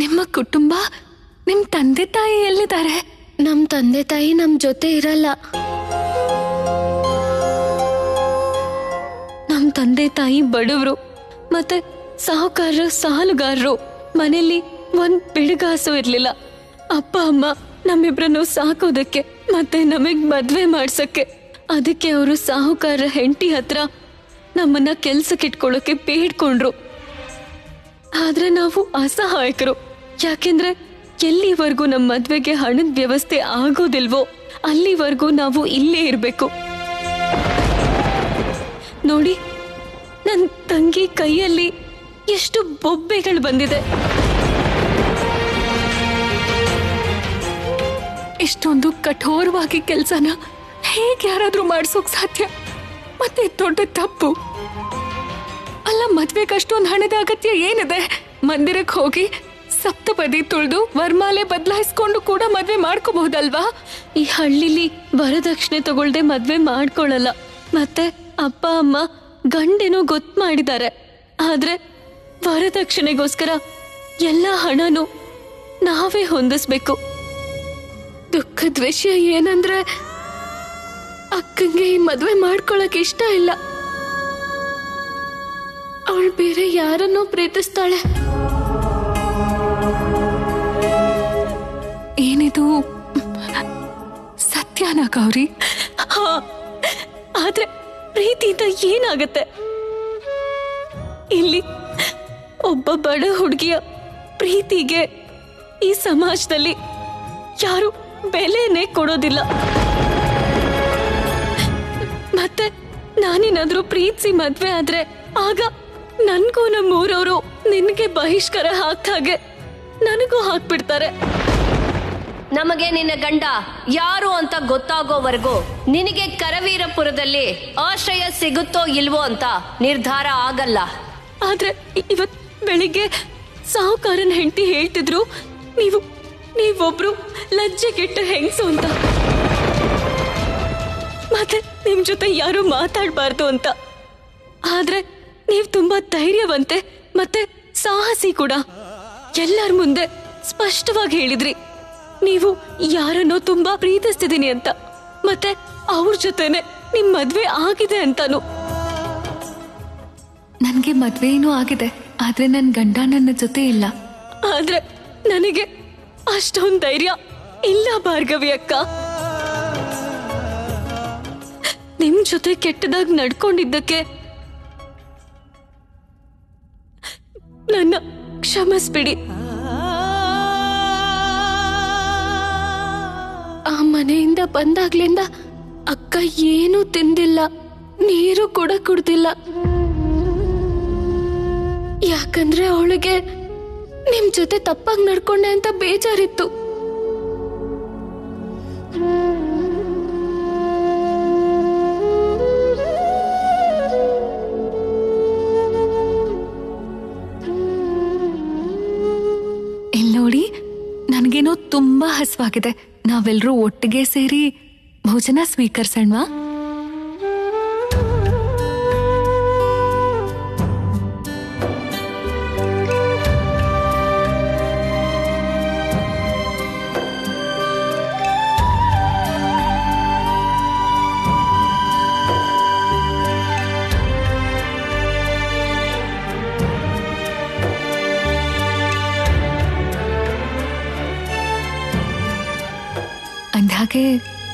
ನಿಮ್ಮ ಕುಟುಂಬ ನಿಮ್ ತಂದೆ ತಾಯಿ ಎಲ್ಲಿದ್ದಾರೆ ನಮ್ ತಂದೆ ತಾಯಿ ನಮ್ ಜೊತೆ ಇರಲ್ಲ ನಮ್ ತಂದೆ ತಾಯಿ ಬಡವರು ಮತ್ತೆ ಸಾಹುಕಾರರು ಸಾಲುಗಾರರು ಮನೆಯಲ್ಲಿ ಒಂದ್ ಬಿಡುಗಾಸು ಇರ್ಲಿಲ್ಲ ಅಪ್ಪ ಅಮ್ಮ ನಮ್ಮಿಬ್ರನ್ನು ಸಾಕೋದಕ್ಕೆ ಮತ್ತೆ ನಮಗ್ ಮದ್ವೆ ಮಾಡ್ಸಕ್ಕೆ ಅದಕ್ಕೆ ಅವರು ಸಾಹುಕಾರ ಹೆಂಡತಿ ಹತ್ರ ನಮ್ಮನ್ನ ಕೆಲ್ಸಕ್ಕೆ ಇಟ್ಕೊಳ್ಳೋಕೆ ಬೇಡ್ಕೊಂಡ್ರು ಆದ್ರೆ ನಾವು ಅಸಹಾಯಕರು ಯಾಕೆಂದ್ರೆ ಎಲ್ಲಿವರೆಗೂ ನಮ್ಮ ಮದ್ವೆಗೆ ಹಣದ ವ್ಯವಸ್ಥೆ ಆಗೋದಿಲ್ವೋ ಅಲ್ಲಿವರೆಗೂ ನಾವು ಇಲ್ಲೇ ಇರ್ಬೇಕು ನೋಡಿ ನನ್ನ ತಂಗಿ ಕೈಯಲ್ಲಿ ಎಷ್ಟು ಬೊಬ್ಬೆಗಳು ಬಂದಿದೆ ಇಷ್ಟೊಂದು ಕಠೋರವಾಗಿ ಕೆಲಸನ ಹೇಗೆ ಯಾರಾದ್ರೂ ಮಾಡ್ಸೋಕ್ ಸಾಧ್ಯ ಮತ್ತೆ ಇದ್ ದೊಡ್ಡ ತಪ್ಪು ಅಲ್ಲ ಮದ್ವೆಗೆ ಅಷ್ಟೊಂದು ಹಣದ ಅಗತ್ಯ ಏನಿದೆ ಮಂದಿರಕ್ಕೆ ಹೋಗಿ ಸಪ್ತಪದಿ ತುಳಿದು ವರ್ಮಾಲೆ ಬದಲಾಯಿಸ್ಕೊಂಡು ಕೂಡ ಮದ್ವೆ ಮಾಡ್ಕೋಬಹುದಲ್ವಾ ಈ ಹಳ್ಳಿಲಿ ವರದಕ್ಷಿಣೆ ತಗೊಳ್ದೆ ಮದ್ವೆ ಮಾಡ್ಕೊಳ್ಳಲ್ಲ ಮತ್ತೆ ಅಪ್ಪ ಅಮ್ಮ ಗಂಡೇನೋ ಗೊತ್ತು ಮಾಡಿದ್ದಾರೆ ಆದ್ರೆ ವರದಕ್ಷಿಣೆಗೋಸ್ಕರ ಎಲ್ಲ ಹಣನು ನಾವೇ ಹೊಂದಿಸ್ಬೇಕು ದುಃಖದ ವಿಷಯ ಏನಂದ್ರೆ ಅಕ್ಕಂಗೆ ಈ ಮದ್ವೆ ಮಾಡ್ಕೊಳಕ್ ಇಷ್ಟ ಇಲ್ಲ ಅವಳು ಬೇರೆ ಯಾರನ್ನೋ ಪ್ರೀತಿಸ್ತಾಳೆ ಏನಿದು ಸತ್ಯನಾ ಗೌರಿ ಹಾ ಆದ್ರೆ ಪ್ರೀತಿಯಿಂದ ಏನಾಗತ್ತೆ ಇಲ್ಲಿ ಒಬ್ಬ ಬಡ ಹುಡುಗಿಯ ಪ್ರೀತಿಗೆ ಈ ಸಮಾಜದಲ್ಲಿ ಯಾರು ಬೆಲೆನೇ ಕೊಡೋದಿಲ್ಲ ಮತ್ತೆ ನಾನೇನಾದ್ರೂ ಪ್ರೀತಿಸಿ ಮದ್ವೆ ಆದ್ರೆ ಆಗ ನನ್ಗೂ ನಮ್ಮೂರವರು ನಿನ್ಗೆ ಬಹಿಷ್ಕಾರ ಹಾಕ್ದಾಗೆ ನನಗೂ ಹಾಕ್ಬಿಡ್ತಾರೆ ನಮಗೆ ನಿನ್ನ ಗಂಡ ಯಾರು ಅಂತ ಗೊತ್ತಾಗೋವರೆಗೂ ನಿನಗೆ ಕರವೀರಪುರದಲ್ಲಿ ಆಶ್ರಯ ಸಿಗುತ್ತೋ ಇಲ್ವೋ ಅಂತ ನಿರ್ಧಾರ ಆಗಲ್ಲ ಆದ್ರೆ ಇವತ್ ಬೆಳಿಗ್ಗೆ ಸಾಹುಕಾರನ್ ಹೆಂಡತಿ ಹೇಳ್ತಿದ್ರು ನೀವು ನೀವೊಬ್ರು ಲಜ್ಜೆ ಕೆಟ್ಟ ಹೆಂಗ್ಸು ಅಂತ ಮತ್ತೆ ನಿಮ್ ಜೊತೆ ಯಾರು ಮಾತಾಡ್ಬಾರ್ದು ಅಂತ ಆದ್ರೆ ನೀವ್ ತುಂಬಾ ಧೈರ್ಯವಂತೆ ಮತ್ತೆ ಸಾಹಸಿ ಕೂಡ ಎಲ್ಲರ ಮುಂದೆ ಸ್ಪಷ್ಟವಾಗಿ ಹೇಳಿದ್ರಿ ನೀವು ಯಾರನ್ನೋ ತುಂಬಾ ಪ್ರೀತಿಸ್ತಿದೀನಿ ಅಂತ ಮತ್ತೆ ಅವ್ರ ಜೊತೆನೆ ನಿಮ್ ಮದ್ವೆ ಆಗಿದೆ ಅಂತಾನು ನನ್ಗೆ ಮದ್ವೆ ಏನೂ ಆಗಿದೆ ಆದ್ರೆ ನನ್ ಗಂಡ ನನ್ನ ಜೊತೆ ಇಲ್ಲ ಆದ್ರೆ ನನಗೆ ಅಷ್ಟೊಂದ್ ಧೈರ್ಯ ಇಲ್ಲ ಭಾರ್ಗವಿ ಅಕ್ಕ ನಿಮ್ ಜೊತೆ ಕೆಟ್ಟದಾಗ್ ನಡ್ಕೊಂಡಿದ್ದಕ್ಕೆ ನನ್ನ ಕ್ಷಮಿಸ್ಬಿಡಿ ಆ ಮನೆಯಿಂದ ಬಂದಾಗ್ಲಿಂದ ಅಕ್ಕ ಏನೂ ತಿಂದಿಲ್ಲ ನೀರು ಕೂಡ ಕುಡ್ದಿಲ್ಲ ಯಾಕಂದ್ರೆ ಅವಳಿಗೆ ನಿಮ್ ಜೊತೆ ತಪ್ಪಾಗಿ ನಡ್ಕೊಂಡೆ ಅಂತ ಬೇಜಾರಿತ್ತು ಇಲ್ ನೋಡಿ ನನಗೇನೋ ತುಂಬಾ ಹಸ್ವಾಗಿದೆ ನಾವೆಲ್ಲರೂ ಒಟ್ಟಿಗೆ ಸೇರಿ ಭೋಜನ ಸ್ವೀಕರಿಸೋಣವಾ ಅಂದ್ಹಾಗೆ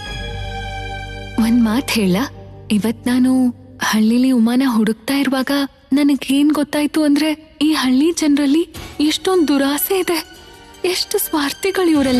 ಒಂದ್ ಮಾತ್ ಹೇಳ ಇವತ್ ನಾನು ಹಳ್ಳಿಲಿ ಉಮಾನ ಹುಡುಕ್ತಾ ಇರುವಾಗ ನನಗೇನ್ ಗೊತ್ತಾಯ್ತು ಅಂದ್ರೆ ಈ ಹಳ್ಳಿ ಜನರಲ್ಲಿ ಎಷ್ಟೊಂದ್ ದುರಾಸೆ ಇದೆ ಎಷ್ಟು ಸ್ವಾರ್ಥಿಗಳು ಇವರೆಲ್ಲ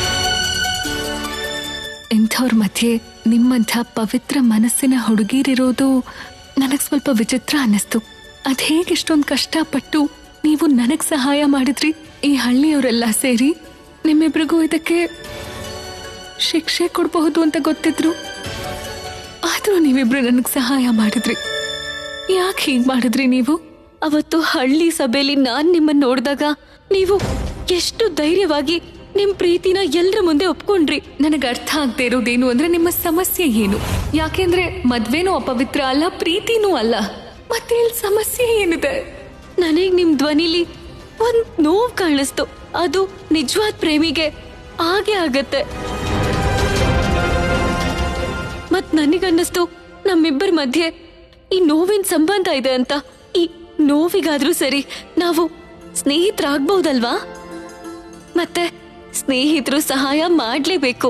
ಇಂಥವ್ರ ಮಧ್ಯೆ ನಿಮ್ಮಂಥ ಪವಿತ್ರ ಮನಸ್ಸಿನ ಹುಡುಗಿರಿರೋದು ನನಗ್ ಸ್ವಲ್ಪ ವಿಚಿತ್ರ ಅನ್ನಿಸ್ತು ಅದ್ ಹೇಗೆ ಇಷ್ಟೊಂದು ಕಷ್ಟಪಟ್ಟು ನೀವು ನನಗ್ ಸಹಾಯ ಮಾಡಿದ್ರಿ ಈ ಹಳ್ಳಿಯವರೆಲ್ಲ ಸೇರಿ ನಿಮ್ಮಿಬ್ರಿಗೂ ಇದಕ್ಕೆ ಶಿಕ್ಷೆ ಕೊಡಬಹುದು ಅಂತ ಗೊತ್ತಿದ್ರು ಆದ್ರೂ ನೀವಿಬ್ರು ನನಗೆ ಸಹಾಯ ಮಾಡಿದ್ರಿ ಯಾಕೆ ಹೀಗ್ ಮಾಡಿದ್ರಿ ನೀವು ಅವತ್ತು ಹಳ್ಳಿ ಸಭೆಯಲ್ಲಿ ನಾನ್ ನಿಮ್ಮನ್ನ ನೋಡಿದಾಗ ನೀವು ಎಷ್ಟು ಧೈರ್ಯವಾಗಿ ನಿಮ್ ಪ್ರೀತಿನ ಎಲ್ರ ಮುಂದೆ ಒಪ್ಕೊಂಡ್ರಿ ನನಗೆ ಅರ್ಥ ಆಗದೆ ಇರೋದೇನು ಅಂದ್ರೆ ನಿಮ್ಮ ಸಮಸ್ಯೆ ಏನು ಯಾಕೆಂದ್ರೆ ಮದ್ವೆನೂ ಅಪವಿತ್ರ ಅಲ್ಲ ಪ್ರೀತಿನೂ ಅಲ್ಲ ಮತ್ತೆ ಇಲ್ಲಿ ಸಮಸ್ಯೆ ಏನಿದೆ ನನಗ್ ನಿಮ್ ಧ್ವನಿಲಿ ಒಂದ್ ನೋವು ಕಾಣಿಸ್ತು ಅದು ನಿಜವಾದ ಪ್ರೇಮಿಗೆ ಹಾಗೆ ಆಗತ್ತೆ ಮತ್ ನನಗನ್ನಿಸ್ತು ನಮ್ಮಿಬ್ಬರ ಮಧ್ಯೆ ಈ ನೋವಿನ ಸಂಬಂಧ ಇದೆ ಅಂತ ಈ ನೋವಿಗಾದ್ರೂ ಸರಿ ನಾವು ಸ್ನೇಹಿತರಾಗ್ಬಹುದಲ್ವಾ ಮತ್ತೆ ಸ್ನೇಹಿತರು ಸಹಾಯ ಮಾಡ್ಲೇಬೇಕು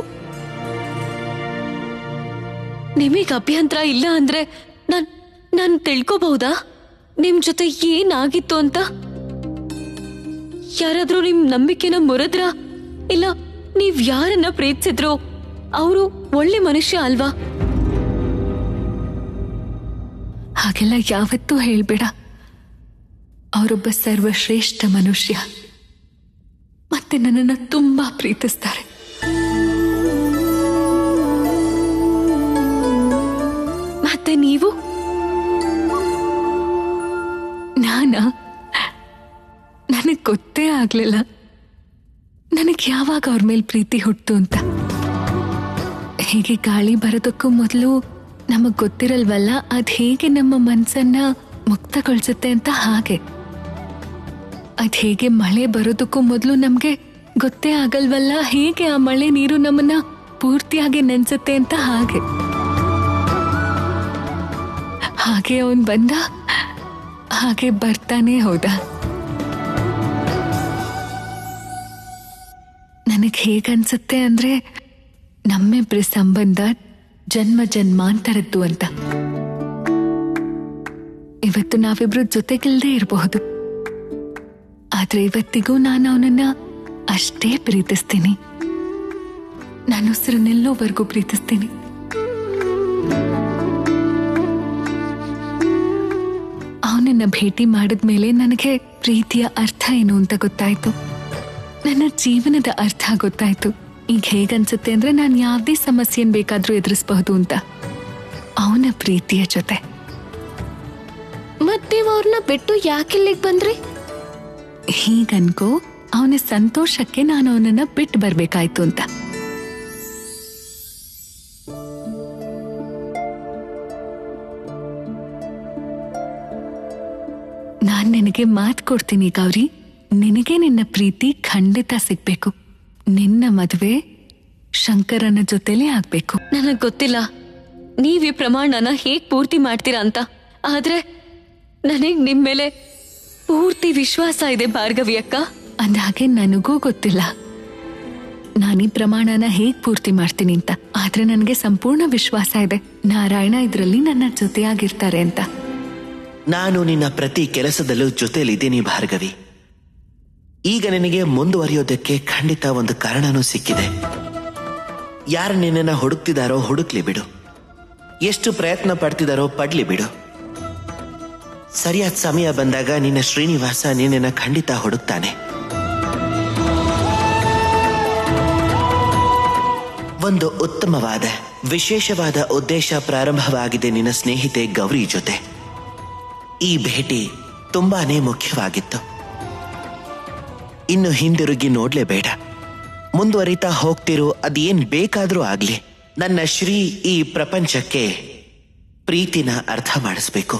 ನಿಮಗ್ ಅಭ್ಯಂತರ ಇಲ್ಲ ಅಂದ್ರೆ ನಾನ್ ನಾನ್ ತಿಳ್ಕೋಬಹುದಾ ನಿಮ್ ಜೊತೆ ಏನಾಗಿತ್ತು ಅಂತ ಯಾರಾದ್ರೂ ನಿಮ್ ನಂಬಿಕೆನ ಮುರಿದ್ರ ಇಲ್ಲ ನೀವ್ ಯಾರನ್ನ ಪ್ರೀತಿಸಿದ್ರು ಅವರು ಒಳ್ಳೆ ಮನುಷ್ಯ ಅಲ್ವಾ ಹಾಗೆಲ್ಲ ಯಾವತ್ತೂ ಹೇಳ್ಬೇಡ ಅವರೊಬ್ಬ ಸರ್ವಶ್ರೇಷ್ಠ ಮನುಷ್ಯ ಮತ್ತೆ ನನ್ನನ್ನ ತುಂಬಾ ಪ್ರೀತಿಸ್ತಾರೆ ಮತ್ತೆ ನೀವು ನಾನ ನನಗ್ ಗೊತ್ತೇ ಆಗ್ಲಿಲ್ಲ ನನಗ್ ಯಾವಾಗ ಅವ್ರ ಮೇಲೆ ಪ್ರೀತಿ ಹುಟ್ಟು ಅಂತ ಹೇಗೆ ಗಾಳಿ ಬರೋದಕ್ಕೂ ಮೊದಲು ನಮಗ್ ಗೊತ್ತಿರಲ್ವಲ್ಲ ಅದ್ ಹೇಗೆ ನಮ್ಮ ಮನ್ಸನ್ನ ಮುಕ್ತಗೊಳಿಸುತ್ತೆ ಅಂತ ಹಾಗೆ ಅದ್ ಹೇಗೆ ಮಳೆ ಬರೋದಕ್ಕೂ ಮೊದಲು ನಮ್ಗೆ ಗೊತ್ತೇ ಆಗಲ್ವಲ್ಲ ಹೇಗೆ ಆ ಮಳೆ ನೀರು ನಮ್ಮನ್ನ ಪೂರ್ತಿಯಾಗಿ ನೆನ್ಸುತ್ತೆ ಅಂತ ಹಾಗೆ ಹಾಗೆ ಅವನ್ ಬಂದ ಹಾಗೆ ಬರ್ತಾನೆ ಹೋದ ನನಗೆ ಹೇಗನ್ಸುತ್ತೆ ಅಂದ್ರೆ ನಮ್ಮಿಬ್ರ ಸಂಬಂಧ ಜನ್ಮ ಜನ್ಮಾಂತರದ್ದು ಅಂತ ಇವತ್ತು ನಾವಿಬ್ರು ಜೊತೆಗಿಲ್ದೇ ಇರಬಹುದು ಆದ್ರೆ ಇವತ್ತಿಗೂ ನಾನು ಅವನನ್ನ ಅಷ್ಟೇ ಪ್ರೀತಿಸ್ತೀನಿ ನನ್ನ ಉಸಿರನ್ನೆಲ್ಲೋವರೆಗೂ ಪ್ರೀತಿಸ್ತೀನಿ ಅವನನ್ನ ಭೇಟಿ ಮಾಡಿದ್ಮೇಲೆ ನನಗೆ ಪ್ರೀತಿಯ ಅರ್ಥ ಏನು ಅಂತ ಗೊತ್ತಾಯ್ತು ನನ್ನ ಜೀವನದ ಅರ್ಥ ಗೊತ್ತಾಯ್ತು ಈಗ ಹೇಗನ್ಸುತ್ತೆ ಅಂದ್ರೆ ನಾನು ಯಾವುದೇ ಸಮಸ್ಯೆನ್ ಬೇಕಾದ್ರೂ ಎದುರಿಸಬಹುದು ಅಂತ ಅವನ ಪ್ರೀತಿಯ ಜೊತೆ ಮತ್ ನೀವ್ ಅವ್ರನ್ನ ಬಿಟ್ಟು ಯಾಕೆ ಇಲ್ಲಿಗೆ ಬಂದ್ರಿ ಹೀಗನ್ಕೋ ಅವನ ಸಂತೋಷಕ್ಕೆ ನಾನು ಅವನನ್ನ ಬಿಟ್ಟು ಬರ್ಬೇಕಾಯ್ತು ಅಂತ ನಾನ್ ನಿನಗೆ ಮಾತು ಕೊಡ್ತೀನಿ ಗೌರಿ ನಿನಗೆ ನಿನ್ನ ಪ್ರೀತಿ ಖಂಡಿತ ಸಿಗ್ಬೇಕು ನಿನ್ನ ಮದುವೆ ಶಂಕರನ ಜೊತೆಲೇ ಆಗ್ಬೇಕು ನನಗ್ ಗೊತ್ತಿಲ್ಲ ನೀವ್ ಈ ಪ್ರಮಾಣನ ಹೇಗ್ ಪೂರ್ತಿ ಮಾಡ್ತೀರಾ ಅಂತ ಆದ್ರೆ ನನಗ್ ನಿಮ್ ಮೇಲೆ ಪೂರ್ತಿ ವಿಶ್ವಾಸ ಇದೆ ಭಾರ್ಗವಿ ಅಕ್ಕ ಅಂದಾಗೆ ನನಗೂ ಗೊತ್ತಿಲ್ಲ ನಾನೀ ಪ್ರಮಾಣನ ಹೇಗ್ ಪೂರ್ತಿ ಮಾಡ್ತೀನಿ ಅಂತ ಆದ್ರೆ ನನಗೆ ಸಂಪೂರ್ಣ ವಿಶ್ವಾಸ ಇದೆ ನಾರಾಯಣ ಇದ್ರಲ್ಲಿ ನನ್ನ ಜೊತೆಯಾಗಿರ್ತಾರೆ ಅಂತ ನಾನು ನಿನ್ನ ಪ್ರತಿ ಕೆಲಸದಲ್ಲೂ ಜೊತೆಲಿದ್ದೀನಿ ಭಾರ್ಗವಿ ಈಗ ನಿನಗೆ ಮುಂದುವರಿಯೋದಕ್ಕೆ ಖಂಡಿತ ಒಂದು ಕಾರಣನೂ ಸಿಕ್ಕಿದೆ ಯಾರು ನಿನ್ನನ್ನ ಹುಡುಕ್ತಿದಾರೋ ಹುಡುಕ್ಲಿ ಬಿಡು ಎಷ್ಟು ಪ್ರಯತ್ನ ಪಡ್ತಿದಾರೋ ಪಡ್ಲಿ ಬಿಡು ಸರಿಯಾದ ಸಮಯ ಬಂದಾಗ ನಿನ್ನ ಶ್ರೀನಿವಾಸ ನಿನ್ನನ್ನ ಖಂಡಿತ ಹುಡುಕ್ತಾನೆ ಒಂದು ಉತ್ತಮವಾದ ವಿಶೇಷವಾದ ಉದ್ದೇಶ ಪ್ರಾರಂಭವಾಗಿದೆ ನಿನ್ನ ಸ್ನೇಹಿತೆ ಗೌರಿ ಜೊತೆ ಈ ಭೇಟಿ ತುಂಬಾನೇ ಮುಖ್ಯವಾಗಿತ್ತು ಇನ್ನು ಹಿಂದಿರುಗಿ ನೋಡ್ಲೇಬೇಡ ಮುಂದುವರಿತಾ ಹೋಗ್ತಿರೋ ಅದೇನ್ ಬೇಕಾದ್ರೂ ಆಗ್ಲಿ ನನ್ನ ಶ್ರೀ ಈ ಪ್ರಪಂಚಕ್ಕೆ ಪ್ರೀತಿನ ಅರ್ಥ ಮಾಡಿಸ್ಬೇಕು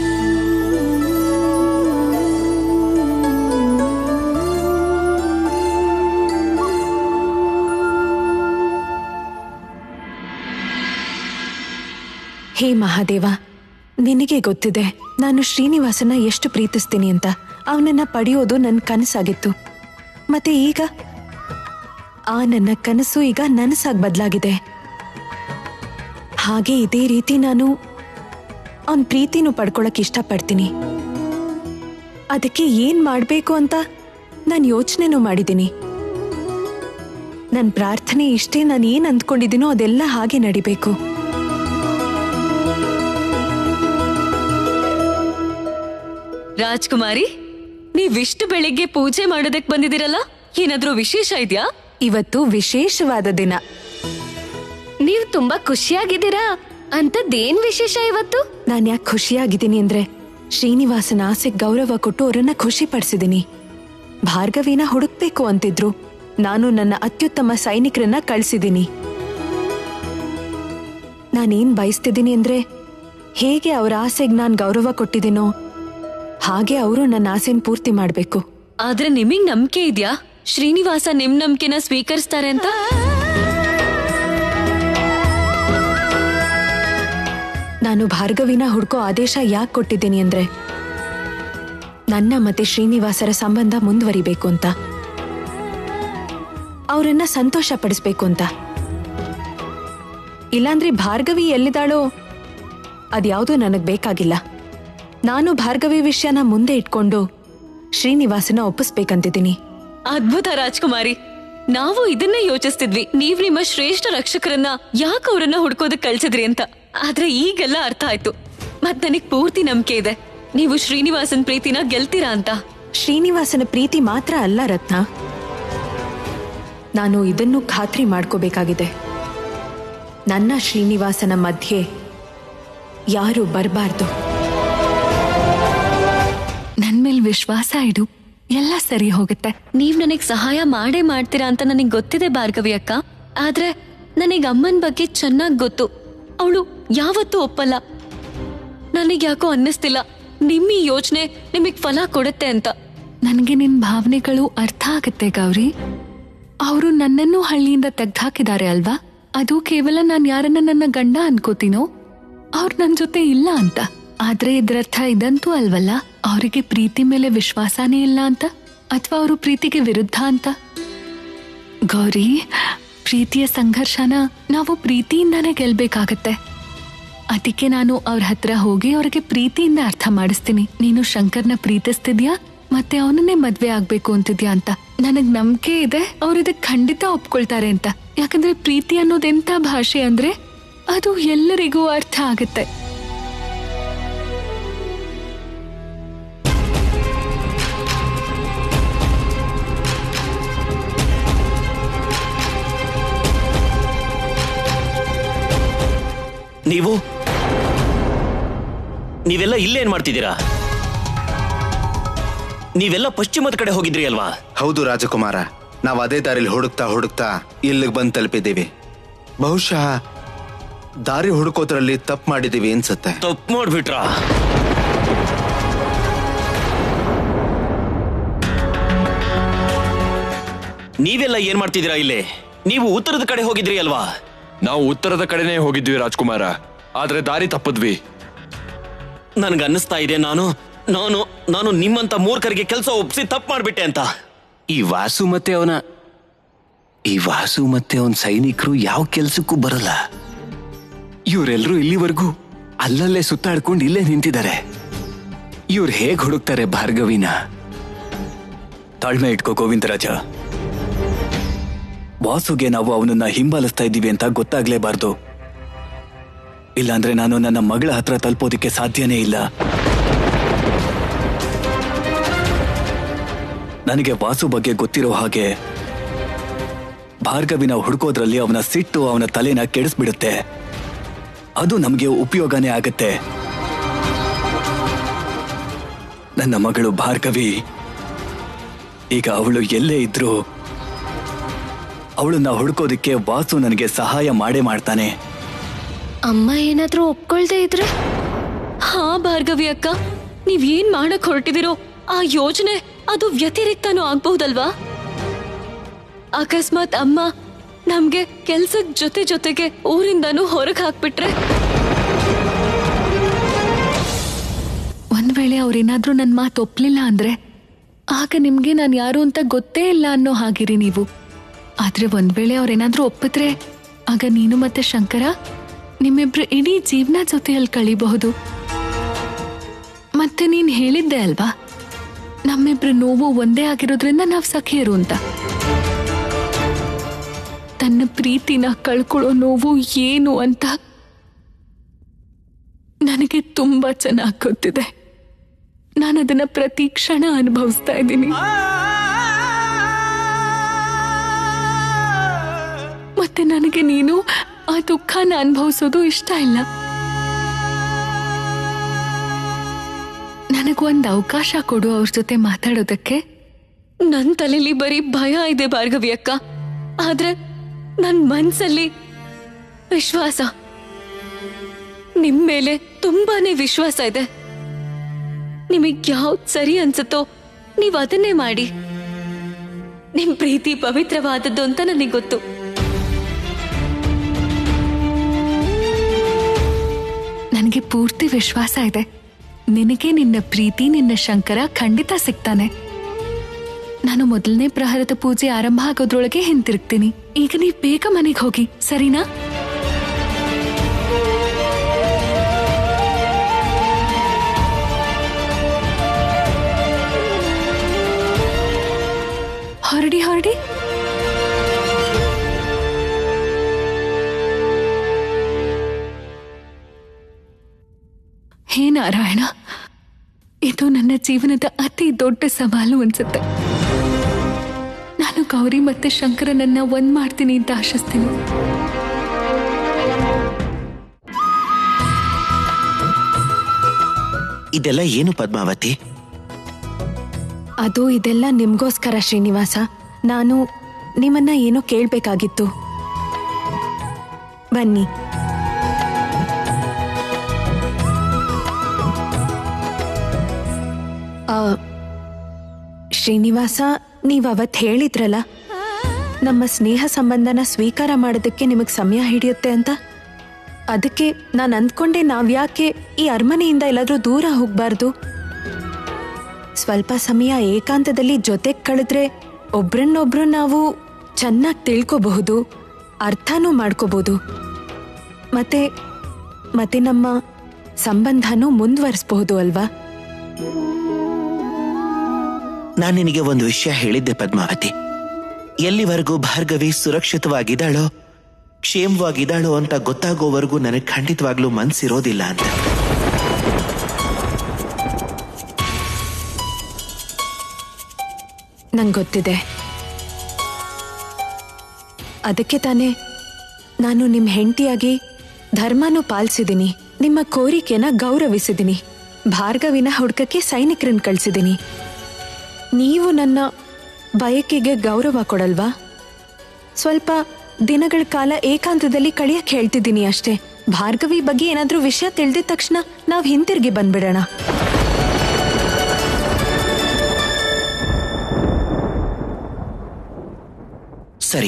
ಹೇ ಮಹಾದೇವ ನಿನಗೆ ಗೊತ್ತಿದೆ ನಾನು ಶ್ರೀನಿವಾಸನ ಎಷ್ಟು ಪ್ರೀತಿಸ್ತೀನಿ ಅಂತ ಅವನನ್ನ ಪಡೆಯೋದು ನನ್ನ ಕನಸಾಗಿತ್ತು ಮತ್ತೆ ಈಗ ಆ ನನ್ನ ಕನಸು ಈಗ ನನಸಾಗಿ ಬದಲಾಗಿದೆ ಹಾಗೆ ಇದೇ ರೀತಿ ನಾನು ಅವನ ಪ್ರೀತಿನೂ ಪಡ್ಕೊಳಕ್ ಇಷ್ಟಪಡ್ತೀನಿ ಅದಕ್ಕೆ ಏನ್ ಮಾಡ್ಬೇಕು ಅಂತ ನಾನು ಯೋಚನೆನೂ ಮಾಡಿದ್ದೀನಿ ನನ್ನ ಪ್ರಾರ್ಥನೆ ಇಷ್ಟೇ ನಾನು ಏನ್ ಅಂದ್ಕೊಂಡಿದ್ದೀನೋ ಅದೆಲ್ಲ ಹಾಗೆ ನಡಿಬೇಕು ರಾಜ್ಕುಮಾರಿ ನೀವಿಷ್ಟು ಬೆಳಿಗ್ಗೆ ಪೂಜೆ ಮಾಡೋದಕ್ ಬಂದಿದ್ದೀರಲ್ಲ ಏನಾದ್ರೂ ವಿಶೇಷ ಇದ್ಯಾ ಇವತ್ತು ವಿಶೇಷವಾದ ದಿನ ನೀವ್ ತುಂಬಾ ಖುಷಿಯಾಗಿದ್ದೀರಾ ಅಂತದ್ದೇನ್ ವಿಶೇಷ ಇವತ್ತು ನಾನ್ ಯಾಕೆ ಖುಷಿಯಾಗಿದ್ದೀನಿ ಅಂದ್ರೆ ಶ್ರೀನಿವಾಸನ ಆಸೆಗೆ ಗೌರವ ಕೊಟ್ಟು ಅವರನ್ನ ಖುಷಿ ಪಡಿಸಿದೀನಿ ಭಾರ್ಗವಿನ ಹುಡುಕ್ಬೇಕು ಅಂತಿದ್ರು ನಾನು ನನ್ನ ಅತ್ಯುತ್ತಮ ಸೈನಿಕರನ್ನ ಕಳ್ಸಿದ್ದೀನಿ ನಾನೇನ್ ಬಯಸ್ತಿದ್ದೀನಿ ಅಂದ್ರೆ ಹೇಗೆ ಅವರ ಆಸೆಗೆ ನಾನ್ ಗೌರವ ಕೊಟ್ಟಿದ್ದೀನೋ ಹಾಗೆ ಅವರು ನನ್ನ ಆಸೆನ್ ಪೂರ್ತಿ ಮಾಡ್ಬೇಕು ಆದ್ರೆ ನಿಮಗ್ ನಂಬಿಕೆ ಇದ್ಯಾ ಶ್ರೀನಿವಾಸ ನಿಮ್ ನಂಬಿಕೆನ ಸ್ವೀಕರಿಸ್ತಾರೆ ಅಂತ ನಾನು ಭಾರ್ಗವಿನ ಹುಡ್ಕೋ ಆದೇಶ ಯಾಕೆ ಕೊಟ್ಟಿದ್ದೀನಿ ಅಂದ್ರೆ ನನ್ನ ಮತ್ತೆ ಶ್ರೀನಿವಾಸರ ಸಂಬಂಧ ಮುಂದುವರಿಬೇಕು ಅಂತ ಅವರನ್ನ ಸಂತೋಷ ಪಡಿಸ್ಬೇಕು ಅಂತ ಇಲ್ಲಾಂದ್ರೆ ಭಾರ್ಗವಿ ಎಲ್ಲಿದ್ದಾಳೋ ಅದ್ಯಾವುದೂ ನನಗ್ ಬೇಕಾಗಿಲ್ಲ ನಾನು ಭಾರ್ಗವಿ ವಿಷಯನ ಮುಂದೆ ಇಟ್ಕೊಂಡು ಶ್ರೀನಿವಾಸನ ಒಪ್ಪಿಸ್ಬೇಕಂತಿದ್ದೀನಿ ಅದ್ಭುತ ರಾಜ್ಕುಮಾರಿ ನಾವು ಇದನ್ನೇ ಯೋಚಿಸ್ತಿದ್ವಿ ನೀವ್ ನಿಮ್ಮ ಶ್ರೇಷ್ಠ ರಕ್ಷಕರನ್ನ ಯಾಕೆ ಅವ್ರನ್ನ ಹುಡ್ಕೋದಕ್ ಕಳ್ಸಿದ್ರಿ ಅಂತ ಆದ್ರೆ ಈಗೆಲ್ಲ ಅರ್ಥ ಆಯ್ತು ಮತ್ ನನಗ್ ಪೂರ್ತಿ ನಂಬಿಕೆ ಇದೆ ನೀವು ಶ್ರೀನಿವಾಸನ್ ಪ್ರೀತಿನ ಗೆಲ್ತೀರಾ ಅಂತ ಶ್ರೀನಿವಾಸನ ಪ್ರೀತಿ ಮಾತ್ರ ಅಲ್ಲ ರತ್ನ ನಾನು ಇದನ್ನು ಖಾತ್ರಿ ಮಾಡ್ಕೋಬೇಕಾಗಿದೆ ನನ್ನ ಶ್ರೀನಿವಾಸನ ಮಧ್ಯೆ ಯಾರು ಬರಬಾರ್ದು ನನ್ ಮೇಲ್ ವಿಶ್ವಾಸ ಇಡು ಎಲ್ಲ ಸರಿ ಹೋಗುತ್ತೆ ನೀವ್ ನನಗ್ ಸಹಾಯ ಮಾಡೇ ಮಾಡ್ತೀರಾ ಅಂತ ನನಗ್ ಗೊತ್ತಿದೆ ಭಾರ್ಗವಿ ಅಕ್ಕ ಆದ್ರೆ ನನಗ್ ಅಮ್ಮನ್ ಬಗ್ಗೆ ಚೆನ್ನಾಗ್ ಗೊತ್ತು ಅವಳು ಯಾವತ್ತೂ ಒಪ್ಪಲ್ಲ ನನಗ್ ಯಾಕೋ ಅನ್ನಿಸ್ತಿಲ್ಲ ನಿಮ್ಮ ಈ ಯೋಚನೆ ನಿಮಗ್ ಫಲ ಕೊಡುತ್ತೆ ಅಂತ ನನಗೆ ನಿನ್ ಭಾವನೆಗಳು ಅರ್ಥ ಆಗುತ್ತೆ ಗೌರಿ ಅವರು ನನ್ನನ್ನು ಹಳ್ಳಿಯಿಂದ ತೆಗ್ದಾಕಿದ್ದಾರೆ ಅಲ್ವಾ ಅದು ಕೇವಲ ನಾನ್ ಯಾರನ್ನ ನನ್ನ ಗಂಡ ಅನ್ಕೋತೀನೋ ಅವ್ರು ನನ್ ಜೊತೆ ಇಲ್ಲ ಅಂತ ಆದ್ರೆ ಇದ್ರರ್ಥ ಇದಂತೂ ಅಲ್ವಲ್ಲ ಅವರಿಗೆ ಪ್ರೀತಿ ಮೇಲೆ ವಿಶ್ವಾಸನೇ ಇಲ್ಲ ಅಂತ ಅಥವಾ ಅವರು ಪ್ರೀತಿಗೆ ವಿರುದ್ಧ ಅಂತ ಗೌರಿ ಪ್ರೀತಿಯ ಸಂಘರ್ಷನ ನಾವು ಪ್ರೀತಿಯಿಂದಾನೇ ಗೆಲ್ಬೇಕಾಗತ್ತೆ ಅದಕ್ಕೆ ನಾನು ಅವ್ರ ಹತ್ರ ಹೋಗಿ ಅವ್ರಿಗೆ ಪ್ರೀತಿಯಿಂದ ಅರ್ಥ ಮಾಡಿಸ್ತೀನಿ ನೀನು ಶಂಕರ್ನ ಪ್ರೀತಿಸ್ತಿದ್ಯಾ ಮತ್ತೆ ಅವನನ್ನೇ ಮದ್ವೆ ಆಗ್ಬೇಕು ಅಂತಿದ್ಯಾ ಅಂತ ನನಗ್ ನಂಬಿಕೆ ಇದೆ ಅವ್ರು ಇದಕ್ ಖಂಡಿತ ಒಪ್ಕೊಳ್ತಾರೆ ಅಂತ ಯಾಕಂದ್ರೆ ಪ್ರೀತಿ ಅನ್ನೋದೆಂತ ಭಾಷೆ ಅಂದ್ರೆ ಅದು ಎಲ್ಲರಿಗೂ ಅರ್ಥ ಆಗುತ್ತೆ ನೀವು ನೀವೆಲ್ಲ ಇಲ್ಲೇನ್ ಮಾಡ್ತಿದ್ದೀರಾ ನೀವೆಲ್ಲ ಪಶ್ಚಿಮದ ಕಡೆ ಹೋಗಿದ್ರಿ ಅಲ್ವಾ ಹೌದು ರಾಜಕುಮಾರ ನಾವು ಅದೇ ದಾರಿಲಿ ಹುಡುಕ್ತಾ ಹುಡುಕ್ತಾ ಇಲ್ಲಿಗೆ ಬಂದು ತಲುಪಿದ್ದೀವಿ ಬಹುಶಃ ದಾರಿ ಹುಡುಕೋದ್ರಲ್ಲಿ ತಪ್ಪು ಮಾಡಿದ್ದೀವಿ ಅನ್ಸುತ್ತೆ ತಪ್ಪು ಮಾಡ್ಬಿಟ್ರಾ ನೀವೆಲ್ಲ ಏನ್ ಮಾಡ್ತಿದ್ದೀರಾ ಇಲ್ಲಿ ನೀವು ಉತ್ತರದ ಕಡೆ ಹೋಗಿದ್ರಿ ಅಲ್ವಾ ನಾವು ಉತ್ತರದ ಕಡೆನೇ ಹೋಗಿದ್ವಿ ರಾಜ್ಕುಮಾರ ಆದ್ರೆ ದಾರಿ ತಪ್ಪದ್ವಿ ನನ್ಗೆ ಅನ್ನಿಸ್ತಾ ಇದೆ ನಾನು ನಾನು ನಾನು ನಿಮ್ಮಂತ ಮೂರ್ಖರಿಗೆ ಕೆಲಸ ಒಪ್ಸಿ ತಪ್ಪು ಮಾಡ್ಬಿಟ್ಟೆ ಅಂತ ಈ ವಾಸು ಮತ್ತೆ ಅವನ ಈ ವಾಸು ಮತ್ತೆ ಅವನ ಸೈನಿಕರು ಯಾವ ಕೆಲ್ಸಕ್ಕೂ ಬರಲ್ಲ ಇವರೆಲ್ಲರೂ ಇಲ್ಲಿವರೆಗೂ ಅಲ್ಲಲ್ಲೇ ಸುತ್ತಾಡ್ಕೊಂಡು ಇಲ್ಲೇ ನಿಂತಿದ್ದಾರೆ ಇವ್ರು ಹೇಗ್ ಹುಡುಕ್ತಾರೆ ಭಾರ್ಗವಿನ ತಾಳ್ಮೆ ಇಟ್ಕೋ ಗೋವಿಂದರಾಜ ವಾಸುಗೆ ನಾವು ಅವನನ್ನ ಹಿಂಬಾಲಿಸ್ತಾ ಇದ್ದೀವಿ ಅಂತ ಗೊತ್ತಾಗ್ಲೇಬಾರ್ದು ಇಲ್ಲಾಂದ್ರೆ ನಾನು ನನ್ನ ಮಗಳ ಹತ್ರ ತಲುಪೋದಿಕ್ಕೆ ಸಾಧ್ಯನೇ ಇಲ್ಲ ನನಗೆ ವಾಸು ಬಗ್ಗೆ ಗೊತ್ತಿರೋ ಹಾಗೆ ಭಾರ್ಗವಿನ ಹುಡುಕೋದ್ರಲ್ಲಿ ಅವನ ಸಿಟ್ಟು ಅವನ ತಲೆನ ಕೆಡಿಸ್ಬಿಡುತ್ತೆ ಅದು ನಮಗೆ ಉಪಯೋಗನೇ ಆಗತ್ತೆ ನನ್ನ ಮಗಳು ಭಾರ್ಗವಿ ಈಗ ಅವಳು ಎಲ್ಲೇ ಇದ್ರು ಅವಳನ್ನ ಹುಡುಕೋದಿಕ್ಕೆ ವಾಸು ನನಗೆ ಸಹಾಯ ಮಾಡೇ ಮಾಡ್ತಾನೆ ಅಮ್ಮ ಏನಾದ್ರೂ ಒಪ್ಕೊಳ್ದೇ ಇದ್ರೆ ಹಾ ಭಾರ್ಗವಿ ಅಕ್ಕ ನೀವ್ ಏನ್ ಮಾಡಕ್ ಹೊರಟಿದಿರೋ ಆ ಯೋಜನೆ ಅದು ವ್ಯತಿರಿಕ್ತನೂ ಆಗ್ಬಹುದಲ್ವಾ ಅಕಸ್ಮಾತ್ ಅಮ್ಮ ನಮ್ಗೆ ಕೆಲ್ಸದ ಜೊತೆ ಜೊತೆಗೆ ಊರಿಂದಾನು ಹೊರಗ್ ಹಾಕ್ಬಿಟ್ರೆ ಒಂದ್ ವೇಳೆ ಅವ್ರೇನಾದ್ರೂ ನನ್ ಮಾತು ಒಪ್ಲಿಲ್ಲ ಅಂದ್ರೆ ಆಗ ನಿಮ್ಗೆ ನಾನು ಯಾರು ಅಂತ ಗೊತ್ತೇ ಇಲ್ಲ ಅನ್ನೋ ಹಾಗಿರಿ ನೀವು ಆದ್ರೆ ಒಂದ್ ವೇಳೆ ಅವ್ರೇನಾದ್ರೂ ಒಪ್ಪಿದ್ರೆ ಆಗ ನೀನು ಮತ್ತೆ ಶಂಕರ ನಿಮ್ಮಿಬ್ರು ಇಡೀ ಜೀವನ ಜೊತೆಯಲ್ಲಿ ಕಳಿಬಹುದು ಮತ್ತೆ ನೀನ್ ಹೇಳಿದ್ದೆ ಅಲ್ವಾ ನಮ್ಮಿಬ್ರು ನೋವು ಒಂದೇ ಆಗಿರೋದ್ರಿಂದ ನಾವ್ ಸಖಿಯರು ಅಂತ ತನ್ನ ಪ್ರೀತಿನ ಕಳ್ಕೊಳ್ಳೋ ನೋವು ಏನು ಅಂತ ನನಗೆ ತುಂಬಾ ಚೆನ್ನಾಗಿ ಗೊತ್ತಿದೆ ನಾನು ಅದನ್ನ ಪ್ರತಿ ಕ್ಷಣ ಅನುಭವಿಸ್ತಾ ಇದ್ದೀನಿ ಮತ್ತೆ ನನಗೆ ನೀನು ಆ ದುಃಖನ ಅನುಭವಿಸೋದು ಇಷ್ಟ ಇಲ್ಲ ನನಗೊಂದು ಅವಕಾಶ ಕೊಡು ಅವ್ರ ಜೊತೆ ಮಾತಾಡೋದಕ್ಕೆ ನನ್ ತಲೆಲಿ ಬರೀ ಭಯ ಇದೆ ಭಾರ್ಗವಿ ಅಕ್ಕ ಆದ್ರೆ ನನ್ ಮನ್ಸಲ್ಲಿ ವಿಶ್ವಾಸ ನಿಮ್ ಮೇಲೆ ತುಂಬಾನೇ ವಿಶ್ವಾಸ ಇದೆ ನಿಮಗ್ ಯಾವ್ದ್ ಸರಿ ಅನ್ಸುತ್ತೋ ನೀವ್ ಅದನ್ನೇ ಮಾಡಿ ನಿಮ್ ಪ್ರೀತಿ ಪವಿತ್ರವಾದದ್ದು ಅಂತ ನನಗೆ ಗೊತ್ತು ನನಗೆ ಪೂರ್ತಿ ವಿಶ್ವಾಸ ಇದೆ ನಿನಗೆ ನಿನ್ನ ಪ್ರೀತಿ ನಿನ್ನ ಶಂಕರ ಖಂಡಿತ ಸಿಗ್ತಾನೆ ನಾನು ಮೊದಲನೇ ಪ್ರಹರದ ಪೂಜೆ ಆರಂಭ ಆಗೋದ್ರೊಳಗೆ ಹಿಂತಿರುಗ್ತೀನಿ ಈಗ ನೀವು ಬೇಗ ಮನೆಗೆ ಹೋಗಿ ಸರಿನಾ ಹೊರಡಿ ಹೊರಡಿ ಹೇ ನಾರಾಯಣ ಇದು ನನ್ನ ಜೀವನದ ಅತಿ ದೊಡ್ಡ ಸವಾಲು ಅನ್ಸುತ್ತೆ ನಾನು ಗೌರಿ ಮತ್ತೆ ಶಂಕರನನ್ನ ಒಂದ್ ಮಾಡ್ತೀನಿ ಅಂತ ಆಶಿಸ್ತೀನಿ ಇದೆಲ್ಲ ಏನು ಪದ್ಮಾವತಿ ಅದು ಇದೆಲ್ಲ ನಿಮ್ಗೋಸ್ಕರ ಶ್ರೀನಿವಾಸ ನಾನು ನಿಮ್ಮನ್ನ ಏನೋ ಕೇಳ್ಬೇಕಾಗಿತ್ತು ಬನ್ನಿ ಆ, ಶ್ರೀನಿವಾಸ ನೀವು ಅವತ್ತು ಹೇಳಿದ್ರಲ್ಲ ನಮ್ಮ ಸ್ನೇಹ ಸಂಬಂಧನ ಸ್ವೀಕಾರ ಮಾಡೋದಕ್ಕೆ ನಿಮಗೆ ಸಮಯ ಹಿಡಿಯುತ್ತೆ ಅಂತ ಅದಕ್ಕೆ ನಾನು ಅಂದ್ಕೊಂಡೆ ನಾವ್ಯಾಕೆ ಈ ಅರಮನೆಯಿಂದ ಎಲ್ಲಾದ್ರೂ ದೂರ ಹೋಗ್ಬಾರ್ದು ಸ್ವಲ್ಪ ಸಮಯ ಏಕಾಂತದಲ್ಲಿ ಜೊತೆಗೆ ಕಳೆದ್ರೆ ಒಬ್ರನ್ನೊಬ್ರು ನಾವು ಚೆನ್ನಾಗಿ ತಿಳ್ಕೋಬಹುದು ಅರ್ಥನೂ ಮಾಡ್ಕೋಬಹುದು ಮತ್ತೆ ಮತ್ತೆ ನಮ್ಮ ಸಂಬಂಧನೂ ಮುಂದುವರಿಸಬಹುದು ಅಲ್ವಾ ನಾನು ನಿನಗೆ ಒಂದು ವಿಷಯ ಹೇಳಿದ್ದೆ ಪದ್ಮಾವತಿ ಎಲ್ಲಿವರೆಗೂ ಭಾರ್ಗವಿ ಸುರಕ್ಷಿತವಾಗಿದ್ದಾಳೋ ಕ್ಷೇಮವಾಗಿದ್ದಾಳೋ ಅಂತ ಗೊತ್ತಾಗೋವರೆಗೂ ನನಗೆ ಖಂಡಿತವಾಗ್ಲೂ ಮನ್ಸಿರೋದಿಲ್ಲ ಅಂತ ನಂಗೆ ಗೊತ್ತಿದೆ ಅದಕ್ಕೆ ತಾನೇ ನಾನು ನಿಮ್ಮ ಹೆಂಡತಿಯಾಗಿ ಧರ್ಮನೂ ಪಾಲಿಸಿದ್ದೀನಿ ನಿಮ್ಮ ಕೋರಿಕೆನ ಗೌರವಿಸಿದ್ದೀನಿ ಭಾರ್ಗವಿನ ಹುಡ್ಕಕ್ಕೆ ಸೈನಿಕರನ್ನ ಕಳಿಸಿದ್ದೀನಿ ನೀವು ನನ್ನ ಬಯಕೆಗೆ ಗೌರವ ಕೊಡಲ್ವಾ ಸ್ವಲ್ಪ ದಿನಗಳ ಕಾಲ ಏಕಾಂತದಲ್ಲಿ ಕಳಿಯಕ್ಕೆ ಹೇಳ್ತಿದ್ದೀನಿ ಅಷ್ಟೇ ಭಾರ್ಗವಿ ಬಗ್ಗೆ ಏನಾದ್ರೂ ವಿಷಯ ತಿಳಿದಿದ ತಕ್ಷಣ ನಾವು ಹಿಂತಿರುಗಿ ಬಂದ್ಬಿಡೋಣ ಸರಿ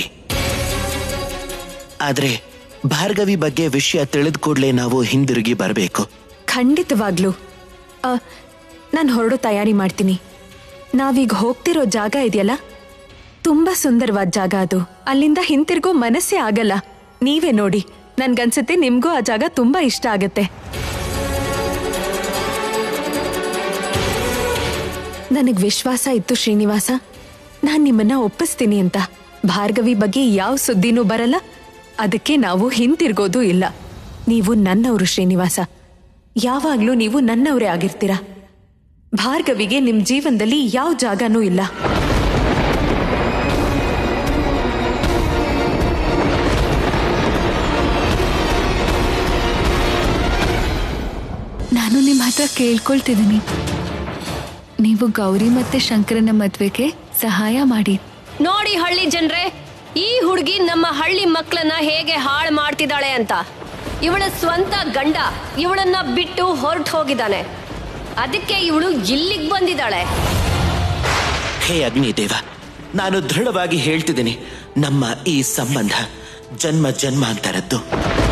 ಆದ್ರೆ ಭಾರ್ಗವಿ ಬಗ್ಗೆ ವಿಷಯ ತಿಳಿದ ಕೂಡಲೇ ನಾವು ಹಿಂದಿರುಗಿ ಬರಬೇಕು ಖಂಡಿತವಾಗ್ಲೂ ನಾನು ಹೊರಡೋ ತಯಾರಿ ಮಾಡ್ತೀನಿ ನಾವೀಗ ಹೋಗ್ತಿರೋ ಜಾಗ ಇದೆಯಲ್ಲ ತುಂಬಾ ಸುಂದರವಾದ ಜಾಗ ಅದು ಅಲ್ಲಿಂದ ಹಿಂತಿರ್ಗೋ ಮನಸ್ಸೇ ಆಗಲ್ಲ ನೀವೇ ನೋಡಿ ನನ್ಗನ್ಸುತ್ತೆ ನಿಮ್ಗೂ ಆ ಜಾಗ ತುಂಬಾ ಇಷ್ಟ ಆಗತ್ತೆ ನನಗ್ ವಿಶ್ವಾಸ ಇತ್ತು ಶ್ರೀನಿವಾಸ ನಾನ್ ನಿಮ್ಮನ್ನ ಒಪ್ಪಿಸ್ತೀನಿ ಅಂತ ಭಾರ್ಗವಿ ಬಗ್ಗೆ ಯಾವ ಸುದ್ದಿನೂ ಬರಲ್ಲ ಅದಕ್ಕೆ ನಾವು ಹಿಂತಿರ್ಗೋದು ಇಲ್ಲ ನೀವು ನನ್ನವರು ಶ್ರೀನಿವಾಸ ಯಾವಾಗ್ಲೂ ನೀವು ನನ್ನವರೇ ಆಗಿರ್ತೀರಾ ಭಾರ್ಗವಿಗೆ ನಿಮ್ ಜೀವನದಲ್ಲಿ ಯಾವ ಜಾಗನೂ ಇಲ್ಲ ನಾನು ನಿಮ್ಮ ಹತ್ರ ಕೇಳ್ಕೊಳ್ತಿದ್ದೀನಿ ನೀವು ಗೌರಿ ಮತ್ತೆ ಶಂಕರನ ಮದ್ವೆಗೆ ಸಹಾಯ ಮಾಡಿ ನೋಡಿ ಹಳ್ಳಿ ಜನರೇ ಈ ಹುಡುಗಿ ನಮ್ಮ ಹಳ್ಳಿ ಮಕ್ಕಳನ್ನ ಹೇಗೆ ಹಾಳು ಮಾಡ್ತಿದ್ದಾಳೆ ಅಂತ ಇವಳ ಸ್ವಂತ ಗಂಡ ಇವಳನ್ನ ಬಿಟ್ಟು ಹೊರಟು ಹೋಗಿದ್ದಾನೆ ಅದಕ್ಕೆ ಇವಳು ಇಲ್ಲಿಗೆ ಬಂದಿದ್ದಾಳೆ ಹೇ ಅಗ್ನಿದೇವ ನಾನು ದೃಢವಾಗಿ ಹೇಳ್ತಿದ್ದೀನಿ ನಮ್ಮ ಈ ಸಂಬಂಧ ಜನ್ಮ ಜನ್ಮಾಂತರದ್ದು